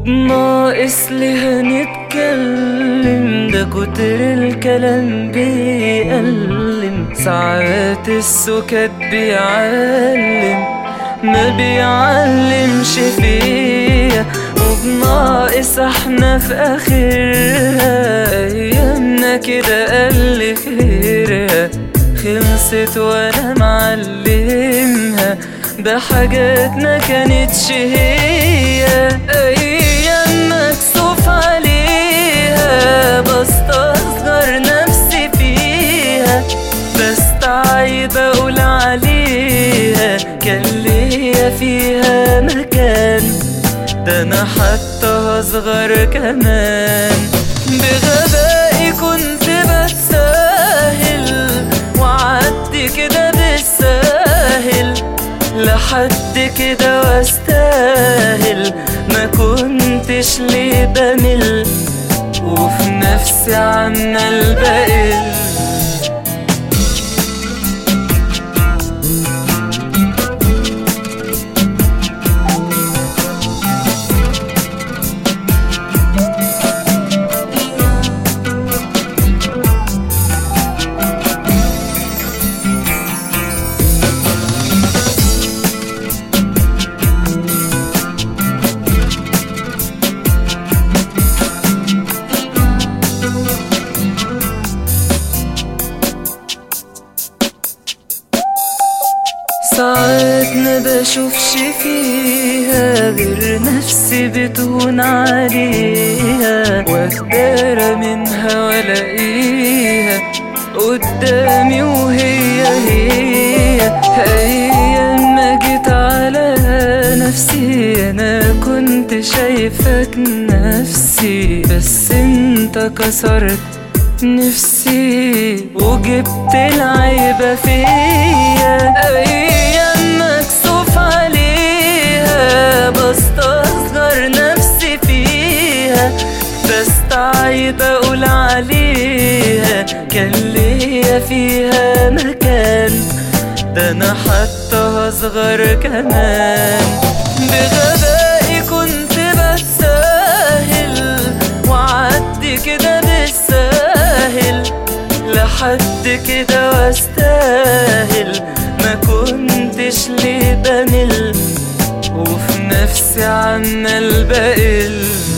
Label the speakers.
Speaker 1: وبناقص ليه نتكلم ده كتر الكلام بيألم ساعات السكات بيعلم ما بيعلمش فيا وبناقص احنا في اخرها ايامنا كده قل خيرها خلصت وانا معلمها بحاجات ما كانتش هي ايام مكسوف عليها بستصغر نفسي فيها بستعيب اقول عليها كان ليا فيها مكان ده انا حتى هصغر كمان بغبائي كنت بتساهل وعدي كده بالساهل لحد كده واستاهل ما كنتش ليه بمل وفي نفسي عمال بقل ساعات ما بشوفش فيها غير نفسي بتهون عليها واتدارى منها والاقيها قدامي وهي هي ايام ما جيت على نفسي انا كنت شايفك نفسي بس انت كسرت نفسي وجبت العيبة فيا أيام مكسوف عليها بستصغر نفسي فيها بستعيب أقول عليها كان ليا فيها مكان ده أنا حتى هصغر كمان بغبائي كنت بتساهل وعدي كده بالساهل لحد كده واستاهل ما كنتش ليه بمل وفي نفسي عمال بقل